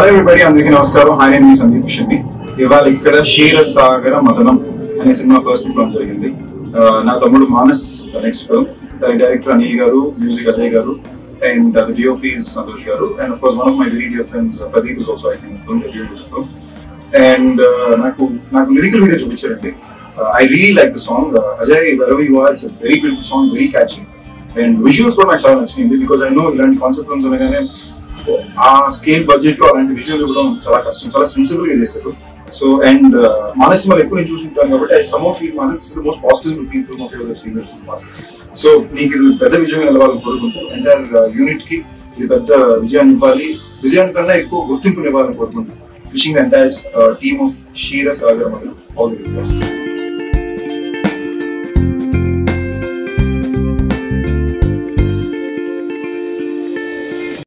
hello everybody అందరికీ నమస్కారం hi నేను మీ సందీప్ కిషన్ని ఇవాళ ఇక్కడ క్షీర సాగర మదనం అనే సినిమా ఫస్ట్ ఫిల్మ్ జరిగింది ఆ, నా తమ్ముడు Manas next film director Anil garu music Ajay garu and the DOP Santosh garu and of course one of my very dear friends Pradeep is also I think film film and నాకు నాకు లిరికల్ వీడియో చూపించారండి I really like the song Ajay వెరవ్ you are it's very beautiful song very catchy and visuals కూడా నాకు చాలా నచ్చింది because I know ఇలాంటి concept films అనగానే ఆ స్కేల్ బడ్జెట్ లో అలాంటి విజువల్ ఇవ్వడం చాలా కష్టం చాలా సెన్సిబుల్ గా చేస్తారు సో అండ్ మానస్ మనం ఎక్కువ నేను చూసుంటాను కాబట్టి I some of feel Manas is the most positive looking film of your scene pass so నీకు ఇది పెద్ద విజయం నిలవాలని కోరుకుంటాను ఎంటైర్ యూనిట్ కి ఇది పెద్ద విజయాన్ని ఇవ్వాలి విజయాన్ని కన్నా ఎక్కువ గుర్తింపుని ఇవ్వాలని కోరుకుంటాను wishing the entire team of Sheera Sagar all the best